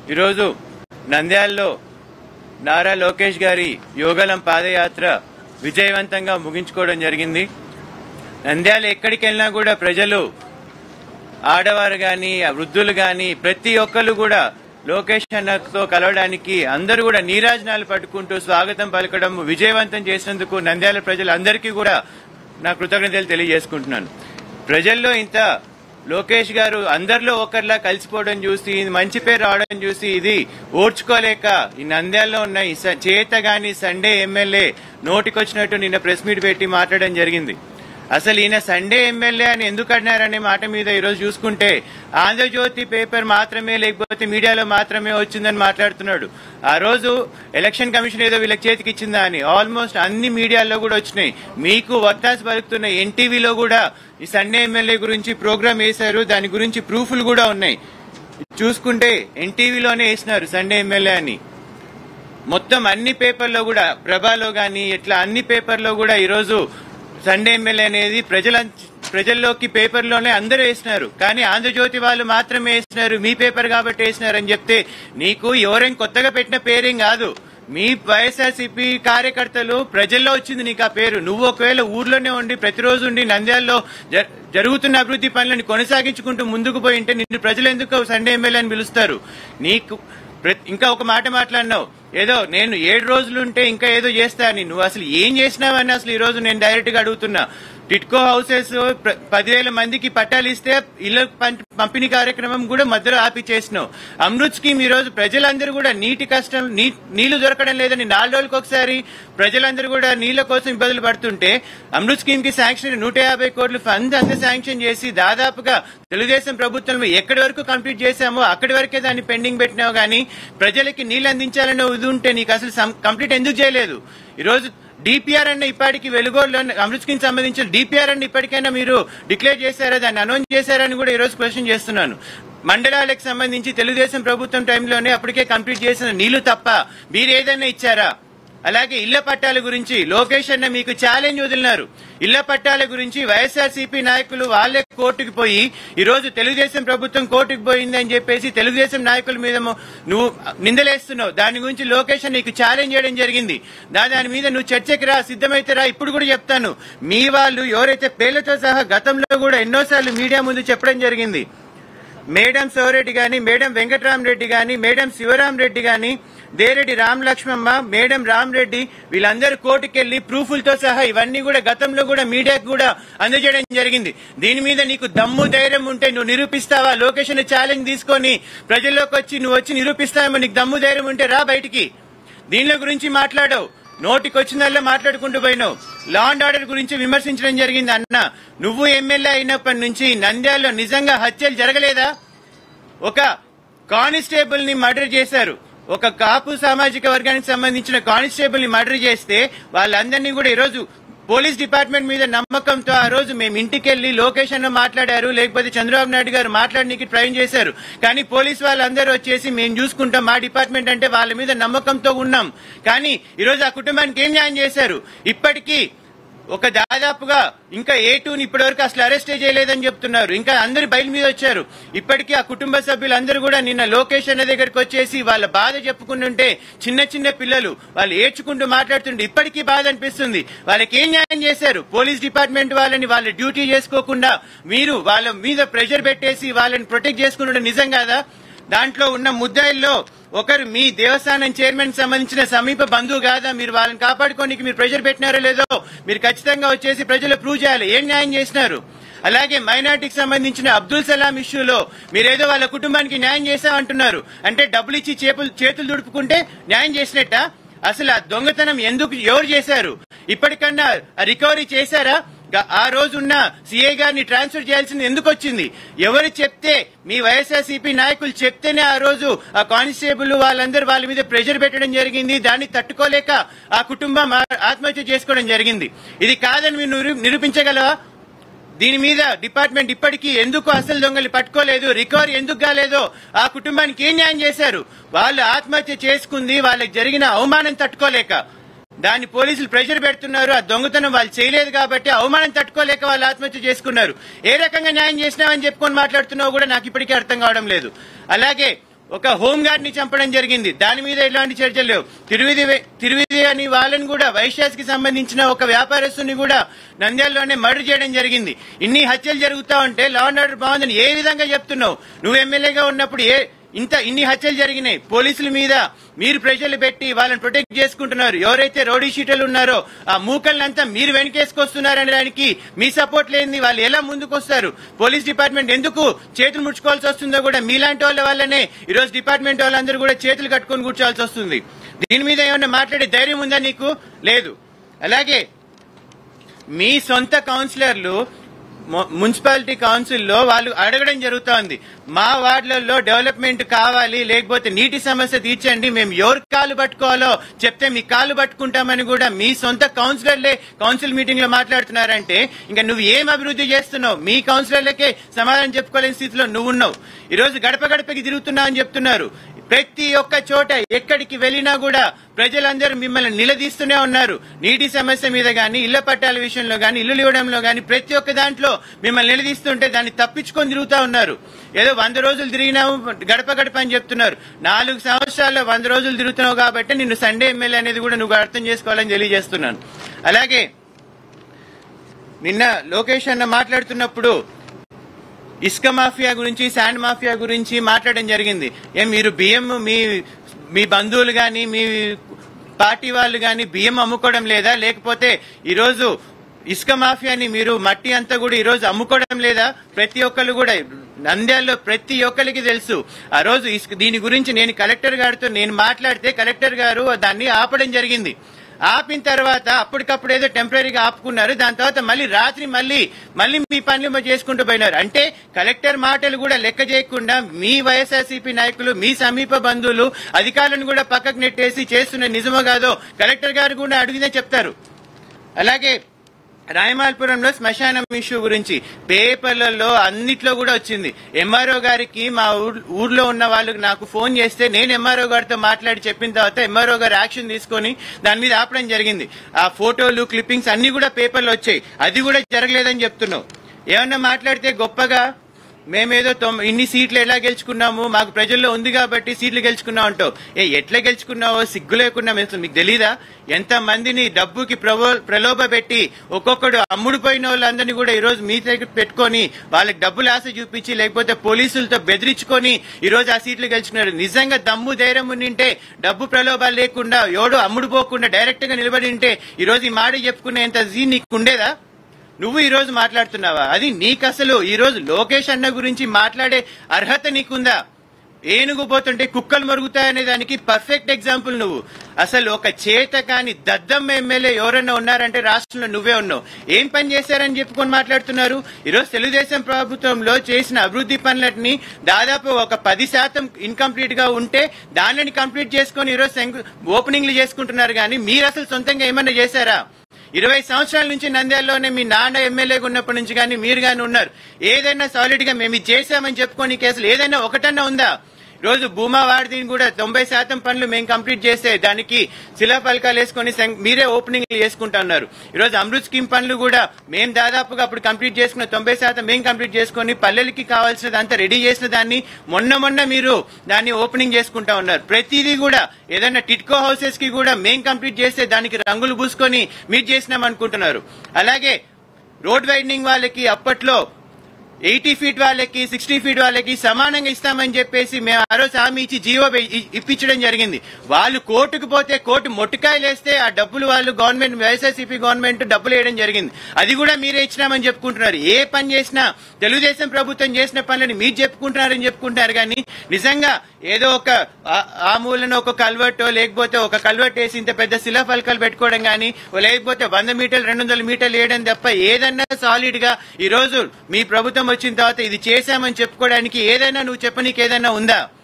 ఈరోజు నంద్యాలలో నారా లోకేష్ గారి యోగలం పాదయాత్ర విజయవంతంగా ముగించుకోవడం జరిగింది నంద్యాల ఎక్కడికి వెళ్ళినా కూడా ప్రజలు ఆడవారు గాని వృద్ధులు గాని ప్రతి ఒక్కరు కూడా లోకేష్ అన్నతో కలవడానికి అందరూ కూడా నీరాజనాలు పట్టుకుంటూ స్వాగతం పలకడం విజయవంతం చేసినందుకు నంద్యాల ప్రజలందరికీ కూడా నా కృతజ్ఞతలు తెలియజేసుకుంటున్నాను ప్రజల్లో ఇంత లోకేష్ గారు అందరిలో ఒకరిలా కలిసిపోవడం చూసి ఇది మంచి పేరు రావడం చూసి ఇది ఓర్చుకోలేక ఈ నంద్యాలలో ఉన్న ఈ స- చేత గాని సండే ఎమ్మెల్యే నోటికొచ్చినట్టు నిన్న ప్రెస్ మీట్ పెట్టి మాట్లాడడం జరిగింది అసలు ఈయన సండే ఎమ్మెల్యే అని ఎందుకు అన్నారనే మాట మీద ఈరోజు చూసుకుంటే ఆంధ్రజ్యోతి పేపర్ మాత్రమే లేకపోతే మీడియాలో మాత్రమే వచ్చిందని మాట్లాడుతున్నాడు ఆ రోజు ఎలక్షన్ కమిషన్ ఏదో వీళ్ళకి చేతికి ఇచ్చిందా అని ఆల్మోస్ట్ అన్ని మీడియాల్లో కూడా వచ్చినాయి మీకు వత్తాసు పలుకుతున్న ఎన్టీవీలో కూడా ఈ సండే ఎమ్మెల్యే గురించి ప్రోగ్రామ్ వేశారు దాని గురించి ప్రూఫ్లు కూడా ఉన్నాయి చూసుకుంటే ఎన్టీవీలోనే వేసినారు సండే ఎమ్మెల్యే అని మొత్తం అన్ని పేపర్లో కూడా ప్రభాలో గాని ఇట్లా అన్ని పేపర్లో కూడా ఈరోజు సండే ఎమ్మెల్యే అనేది ప్రజల ప్రజల్లోకి పేపర్లోనే అందరూ వేసినారు కానీ ఆంధ్రజ్యోతి వాళ్ళు మాత్రమే వేసినారు మీ పేపర్ కాబట్టి వేసినారు అని చెప్తే నీకు ఎవరేం కొత్తగా పెట్టిన పేరేం కాదు మీ వైఎస్ఆర్సీపీ కార్యకర్తలు ప్రజల్లో వచ్చింది నీకు ఆ పేరు నువ్వు ఒకవేళ ఊర్లోనే ఉండి ప్రతిరోజు ఉండి నంద్యాలలో జ- జరుగుతున్న అభివృద్ధి పనులను కొనసాగించుకుంటూ ముందుకు పోయి ఉంటే నిన్ను ప్రజలు ఎందుకు సండే ఎమ్మెల్యే అని పిలుస్తారు నీకు ప్ర- ఇంకా ఒక మాట మాట్లాడినావు ఏదో నేను ఏడు రోజులు ఉంటే ఇంకా ఏదో చేస్తా అని నువ్వు అసలు ఏం చేసినావని అసలు ఈ రోజు నేను డైరెక్ట్ గా అడుగుతున్నా టిట్కో హౌసెస్ ప్ర- పదివేల మందికి పట్టాలు ఇస్తే ఇళ్ల పం- పంపిణీ కార్యక్రమం కూడా మధ్యలో ఆపి చేసినావు అమృత్ స్కీమ్ ఈ రోజు ప్రజలందరూ కూడా నీటి కష్టం నీ- నీళ్లు దొరకడం లేదని నాలుగు రోజులకు ఒకసారి ప్రజలందరూ కూడా నీళ్ల కోసం ఇబ్బందులు పడుతుంటే అమృత్ స్కీమ్ కి శాంక్షన్ నూట యాభై కోట్లు ఫండ్ అంతా శాంక్షన్ చేసి దాదాపుగా తెలుగుదేశం ప్రభుత్వం ఎక్కడి వరకు కంప్లీట్ చేశామో అక్కడి వరకే దాన్ని పెండింగ్ పెట్టినావు కానీ ప్రజలకి నీళ్లు అందించాలనే ఇది ఉంటే నీకు అసలు సం- కంప్లీట్ ఎందుకు చేయలేదు ఈ రోజు డిపిఆర్ అన్న ఇప్పటికి వెలుగోలో అమృత్ స్కీమ్ సంబంధించిన డిపిఆర్ అన్న ఇప్పటికైనా మీరు డిక్లేర్ చేశారా దాన్ని అనౌన్స్ చేశారని కూడా ఈ రోజు క్వశ్చన్ చేస్తున్నాను మండలాలకు సంబంధించి తెలుగుదేశం ప్రభుత్వం టైంలోనే అప్పటికే కంప్లీట్ చేసిన నీళ్లు తప్ప మీరు ఏదైనా ఇచ్చారా అలాగే ఇళ్ల పట్టాల గురించి లోకేష్ అన్న మీకు ఛాలెంజ్ వదిలినారు ఇళ్ల పట్టాల గురించి వైఎస్ఆర్సీపీ నాయకులు వాళ్ళే కోర్టుకు పోయి ఈ రోజు తెలుగుదేశం ప్రభుత్వం కోర్టుకు పోయింది అని చెప్పేసి తెలుగుదేశం నాయకుల మీద ము- నువ్వు నిందలేస్తున్నావు దాని గురించి లోకేష్ అన్న నీకు ఛాలెంజ్ చేయడం జరిగింది దా- దాని మీద నువ్వు చర్చకి రా సిద్ధమైతే రా ఇప్పుడు కూడా చెప్తాను మీ వాళ్ళు ఎవరైతే పేర్లతో సహా గతంలో కూడా ఎన్నోసార్లు మీడియా ముందు చెప్పడం జరిగింది మేడం శివరెడ్డి గాని మేడం వెంకటరామరెడ్డి గాని మేడం శివరామరెడ్డి గాని దేరెడ్డి రామ్ లక్ష్మమ్మ మేడం రామరెడ్డి వీళ్ళందరూ కోర్టుకెళ్లి ప్రూఫ్లతో సహా ఇవన్నీ కూడా గతంలో కూడా మీడియాకు కూడా అందజేయడం జరిగింది దీని మీద నీకు దమ్ము ధైర్యం ఉంటే నువ్వు నిరూపిస్తావా లొకేషన్ ఛాలెంజ్ తీసుకొని ప్రజల్లోకి వచ్చి నువ్వు వచ్చి నిరూపిస్తావేమో నీకు దమ్ము ధైర్యం ఉంటే రా బయటికి దీనిలో గురించి మాట్లాడవు నోటికి వచ్చిందల్లా మాట్లాడుకుంటూ పోయినావు లా అండ్ ఆర్డర్ గురించి విమర్శించడం జరిగింది అన్న నువ్వు ఎమ్మెల్యే అయినప్పటి నుంచి నంద్యాలలో నిజంగా హత్యలు జరగలేదా ఒక కానిస్టేబుల్ ని మర్డర్ చేశారు ఒక కాపు సామాజిక వర్గానికి సంబంధించిన కానిస్టేబుల్ ని మర్డర్ చేస్తే వాళ్ళందరినీ కూడా ఈరోజు పోలీస్ డిపార్ట్మెంట్ మీద నమ్మకంతో ఆ రోజు మేము ఇంటికి వెళ్లి లోకేష్ అన్న మాట్లాడారు లేకపోతే చంద్రబాబు నాయుడు గారు మాట్లాడడానికి ట్రై చేశారు కానీ పోలీస్ వాళ్ళందరూ వచ్చేసి మేము చూసుకుంటాం మా డిపార్ట్మెంట్ అంటే వాళ్ళ మీద నమ్మకంతో ఉన్నాం కానీ ఈరోజు ఆ కుటుంబానికి ఏం న్యాయం చేశారు ఇప్పటికీ ఒక దాదాపుగా ఇంకా ఏ టూని ఇప్పటివరకు అసలు అరెస్టే చేయలేదని చెప్తున్నారు ఇంకా అందరు బయలు మీద వచ్చారు ఇప్పటికీ ఆ కుటుంబ సభ్యులందరూ కూడా నిన్న లోకేష్ అన్న దగ్గరికి వచ్చేసి వాళ్ళ బాధ చెప్పుకుంటుంటే చిన్న చిన్న పిల్లలు వాళ్ళు ఏడ్చుకుంటూ మాట్లాడుతుంటే ఇప్పటికీ బాధ అనిపిస్తుంది వాళ్ళకి ఏం న్యాయం చేశారు పోలీస్ డిపార్ట్మెంట్ వాళ్ళని వాళ్ళ డ్యూటీ చేసుకోకుండా మీరు వాళ్ళ మీద ప్రెషర్ పెట్టేసి వాళ్ళని ప్రొటెక్ట్ చేసుకుంటుంటే నిజం కాదా దాంట్లో ఉన్న ముద్దాయిల్లో ఒకరు మీ దేవస్థానం చైర్మన్ సంబంధించిన సమీప బంధువు కాదా మీరు వాళ్ళని కాపాడుకోనికి మీరు ప్రెషర్ పెట్టినారో లేదో మీరు ఖచ్చితంగా వచ్చేసి ప్రజలు ప్రూవ్ చేయాలి ఏం న్యాయం చేసినారు అలాగే మైనార్టీకి సంబంధించిన అబ్దుల్ సలాం ఇష్యూలో మీరేదో వాళ్ళ కుటుంబానికి న్యాయం చేశామంటున్నారు అంటే డబ్బులు ఇచ్చి చేతులు చేతులు దుడుపుకుంటే న్యాయం చేసినట్ట అసలు ఆ దొంగతనం ఎందుకు ఎవరు చేశారు ఇప్పటికన్నా రికవరీ చేశారా గ- ఆ రోజున్న సీఏ గారిని ట్రాన్స్ఫర్ చేయాల్సింది ఎందుకు వచ్చింది ఎవరు చెప్తే మీ వైఎస్ఆర్సీపీ నాయకులు చెప్తేనే ఆ రోజు ఆ కానిస్టేబుల్ వాళ్ళందరూ వాళ్ళ మీద ప్రెషర్ పెట్టడం జరిగింది దాన్ని తట్టుకోలేక ఆ కుటుంబం ఆ- ఆత్మహత్య చేసుకోవడం జరిగింది ఇది కాదని మీరు నిరూ- నిరూపించగలవా దీని మీద డిపార్ట్మెంట్ ఇప్పటికీ ఎందుకు అసలు దొంగలు పట్టుకోలేదు రికవరీ ఎందుకు కాలేదో ఆ కుటుంబానికి ఏం న్యాయం చేశారు వాళ్ళు ఆత్మహత్య చేసుకుంది వాళ్ళకి జరిగిన అవమానం తట్టుకోలేక దాన్ని పోలీసులు ప్రెషర్ పెడుతున్నారు ఆ దొంగతనం వాళ్ళు చేయలేదు కాబట్టి అవమానం తట్టుకోలేక వాళ్ళు ఆత్మహత్య చేసుకున్నారు ఏ రకంగా న్యాయం చేసినామని చెప్పుకొని మాట్లాడుతున్నావు కూడా నాకు ఇప్పటికీ అర్థం కావడం లేదు అలాగే ఒక హోమ్ గార్డ్ ని చంపడం జరిగింది దాని మీద ఎలాంటి చర్చలు లేవు తిరువిధి తిరువిధి అని వాళ్ళని కూడా వైశ్యాస్ కి సంబంధించిన ఒక వ్యాపారస్తుని కూడా నంద్యాలలోనే మర్డర్ చేయడం జరిగింది ఇన్ని హత్యలు జరుగుతా ఉంటే లా అండ్ ఆర్డర్ బాగుందని ఏ విధంగా చెప్తున్నావు నువ్వు ఎమ్మెల్యేగా ఉన్నప్పుడు ఏ ఇంత ఇన్ని హత్యలు జరిగినాయి పోలీసుల మీద మీరు ప్రెషర్లు పెట్టి వాళ్ళని ప్రొటెక్ట్ చేసుకుంటున్నారు ఎవరైతే రౌడీ షీటర్లు ఉన్నారో ఆ మూకల్నంతా మీరు వెనకేసుకొస్తున్నారనే దానికి మీ సపోర్ట్ లేని వాళ్ళు ఎలా ముందుకు వస్తారు పోలీస్ డిపార్ట్మెంట్ ఎందుకు చేతులు ముడుచుకోవాల్సి వస్తుందో కూడా మీలాంటి వాళ్ళ వల్లనే ఈరోజు డిపార్ట్మెంట్ వాళ్ళందరూ కూడా చేతులు కట్టుకొని కూర్చోవాల్సి వస్తుంది దీని మీద ఏమైనా మాట్లాడే ధైర్యం ఉందా నీకు లేదు అలాగే మీ సొంత కౌన్సిలర్లు ము- మున్సిపాలిటీ కౌన్సిల్లో వాళ్ళు అడగడం జరుగుతోంది మా వార్డులలో డెవలప్మెంట్ కావాలి లేకపోతే నీటి సమస్య తీర్చండి మేము ఎవరి కాలు పట్టుకోవాలో చెప్తే మీ కాలు పట్టుకుంటామని కూడా మీ సొంత కౌన్సిలర్లే కౌన్సిల్ మీటింగ్ లో మాట్లాడుతున్నారంటే ఇంకా నువ్వు ఏం అభివృద్ధి చేస్తున్నావు మీ కౌన్సిలర్లకే సమాధానం చెప్పుకోలేని స్థితిలో నువ్వు ఉన్నావు ఈ రోజు గడప గడపకి తిరుగుతున్నావు అని చెప్తున్నారు ప్రతి ఒక్క చోట ఎక్కడికి వెళ్ళినా కూడా ప్రజలందరూ మిమ్మల్ని నిలదీస్తూనే ఉన్నారు నీటి సమస్య మీద గాని ఇళ్ల పట్టాల విషయంలో గాని ఇల్లు ఇవ్వడంలో గాని ప్రతి ఒక్క దాంట్లో మిమ్మల్ని నిలదీస్తుంటే దాన్ని తప్పించుకొని తిరుగుతా ఉన్నారు ఏదో వంద రోజులు తిరిగినావు గడప గడప అని చెప్తున్నారు నాలుగు సంవత్సరాల్లో వంద రోజులు తిరుగుతున్నావు కాబట్టి నిన్ను సండే ఎమ్మెల్యే అనేది కూడా నువ్వు అర్థం చేసుకోవాలని తెలియజేస్తున్నాను అలాగే నిన్న లోకేష్ అన్న మాట్లాడుతున్నప్పుడు ఇసుక మాఫియా గురించి శాండ్ మాఫియా గురించి మాట్లాడడం జరిగింది ఏం మీరు బియ్యం మీ మీ బంధువులు గాని మీ పార్టీ వాళ్ళు గాని బియ్యం అమ్ముకోవడం లేదా లేకపోతే ఈరోజు ఇసుక మాఫియాని మీరు మట్టి అంతా కూడా ఈరోజు అమ్ముకోవడం లేదా ప్రతి ఒక్కరు కూడా నంద్యాలలో ప్రతి ఒక్కరికి తెలుసు ఆ రోజు ఇసుక దీని గురించి నేను కలెక్టర్ గారితో నేను మాట్లాడితే కలెక్టర్ గారు దాన్ని ఆపడం జరిగింది ఆపిన తర్వాత అప్పటికప్పుడు ఏదో టెంపరీగా ఆపుకున్నారు దాని తర్వాత మళ్ళీ రాత్రి మళ్ళీ మళ్ళీ మీ పనులు చేసుకుంటూ పోయినారు అంటే కలెక్టర్ మాటలు కూడా లెక్క చేయకుండా మీ వైఎస్ఆర్సీపీ నాయకులు మీ సమీప బంధువులు అధికారులను కూడా పక్కకు నెట్టేసి చేస్తున్న నిజమో కాదో కలెక్టర్ గారు కూడా అడిగితే చెప్తారు అలాగే రాయమాల్పురంలో శ్మశానం ఇష్యూ గురించి పేపర్లలో అన్నిట్లో కూడా వచ్చింది ఎంఆర్ఓ గారికి మా ఊర్- ఊర్లో ఉన్న వాళ్ళు నాకు ఫోన్ చేస్తే నేను ఎంఆర్ఓ గారితో మాట్లాడి చెప్పిన తర్వాత ఎంఆర్ఓ గారు యాక్షన్ తీసుకొని దాని మీద ఆపడం జరిగింది ఆ ఫోటోలు క్లిప్పింగ్స్ అన్ని కూడా పేపర్లు వచ్చాయి అది కూడా జరగలేదని చెప్తున్నావు ఏమన్నా మాట్లాడితే గొప్పగా మేమేదో తొమ్- ఇన్ని సీట్లు ఎలా గెలుచుకున్నాము మాకు ప్రజల్లో ఉంది కాబట్టి సీట్లు గెలుచుకున్నాం అంటావు ఏ ఎట్లా గెలుచుకున్నావో సిగ్గు లేకుండా మేము మీకు తెలీదా ఎంత మందిని డబ్బుకి ప్రబో- ప్రలోభ పెట్టి ఒక్కొక్కడు అమ్ముడు పోయిన వాళ్ళందరినీ కూడా ఈ రోజు మీ దగ్గర పెట్టుకొని వాళ్ళకి డబ్బులు ఆశ చూపించి లేకపోతే పోలీసులతో బెదిరించుకొని ఈ రోజు ఆ సీట్లు గెలుచుకున్నారు నిజంగా దమ్ము ధైర్యం ఉండింటే డబ్బు ప్రలోభాలు లేకుండా ఎవడు అమ్ముడు పోకుండా డైరెక్ట్ గా నిలబడి ఉంటే ఈ రోజు ఈ మాట చెప్పుకునేంత జీ నీకు ఉండేదా నువ్వు ఈ రోజు మాట్లాడుతున్నావా అది నీకు అసలు ఈ రోజు లోకేష్ అన్న గురించి మాట్లాడే అర్హత నీకుందా ఏనుగు పోతుంటే కుక్కలు మరుగుతాయనే దానికి పర్ఫెక్ట్ ఎగ్జాంపుల్ నువ్వు అసలు ఒక చేత కాని దద్దమ్మ ఎమ్మెల్యే ఎవరన్నా ఉన్నారంటే రాష్ట్రంలో నువ్వే ఉన్నావు ఏం పని చేశారని చెప్పుకొని మాట్లాడుతున్నారు ఈరోజు తెలుగుదేశం ప్రభుత్వంలో చేసిన అభివృద్ధి పనులని దాదాపు ఒక పది శాతం ఇన్కంప్లీట్ గా ఉంటే దానిని కంప్లీట్ చేసుకొని ఈరోజు శంకు- ఓపెనింగ్లు చేసుకుంటున్నారు కానీ మీరు అసలు సొంతంగా ఏమన్నా చేశారా ఇరవై సంవత్సరాల నుంచి నంద్యాలలోనే మీ నాన్న ఎమ్మెల్యేగా ఉన్నప్పటి నుంచి కానీ మీరు కానీ ఉన్నారు ఏదైనా సాలిడ్ గా మేము ఇది చేశామని చెప్పుకోని కేసులు ఏదైనా ఒకటన్నా ఉందా రోజు భూమా వాడిని కూడా తొంభై శాతం పనులు మేము కంప్లీట్ చేస్తే దానికి శిలా ఫలకాలు వేసుకొని శం- మీరే ఓపెనింగ్ చేసుకుంటా ఉన్నారు ఈరోజు అమృత్ స్కీమ్ పనులు కూడా మేము దాదాపుగా అప్పుడు కంప్లీట్ చేసుకున్న తొంభై శాతం మేము కంప్లీట్ చేసుకొని పల్లెలకి కావాల్సినది అంతా రెడీ చేసిన దాన్ని మొన్న మొన్న మీరు దాన్ని ఓపెనింగ్ చేసుకుంటా ఉన్నారు ప్రతిదీ కూడా ఏదైనా టిట్కో హౌసెస్ కి కూడా మేం కంప్లీట్ చేస్తే దానికి రంగులు పూసుకొని మీరు చేసినాం అనుకుంటున్నారు అలాగే రోడ్ వైడనింగ్ వాళ్ళకి అప్పట్లో ఎయిటీ ఫీట్ వాళ్ళకి సిక్స్టీ ఫీట్ వాళ్ళకి సమానంగా ఇస్తామని చెప్పేసి మేము ఆ రోజు హామీ ఇచ్చి జీవో పె- ఇ- ఇప్పించడం జరిగింది వాళ్ళు కోర్టుకు పోతే కోర్టు మొట్టికాయలు వేస్తే ఆ డబ్బులు వాళ్ళు గవర్నమెంట్ వైఎస్ఆర్సీపీ గవర్నమెంట్ డబ్బులు వేయడం జరిగింది అది కూడా మీరే ఇచ్చినామని చెప్పుకుంటున్నారు ఏ పని చేసినా తెలుగుదేశం ప్రభుత్వం చేసిన పనులని మీరు చెప్పుకుంటున్నారని చెప్పుకుంటున్నారు కానీ నిజంగా ఏదో ఒక ఆ- ఆ మూలన ఒక కల్వర్టో లేకపోతే ఒక కల్వర్ట్ వేసి ఇంత పెద్ద శిలా ఫలకాలు పెట్టుకోవడం కానీ లేకపోతే వంద మీటర్లు రెండు వందల మీటర్లు వేయడం తప్ప ఏదన్నా సాలిడ్ గా ఈ రోజు మీ ప్రభుత్వం వచ్చిన తర్వాత ఇది చేశామని చెప్పుకోవడానికి ఏదైనా నువ్వు చెప్పనీకి ఏదైనా ఉందా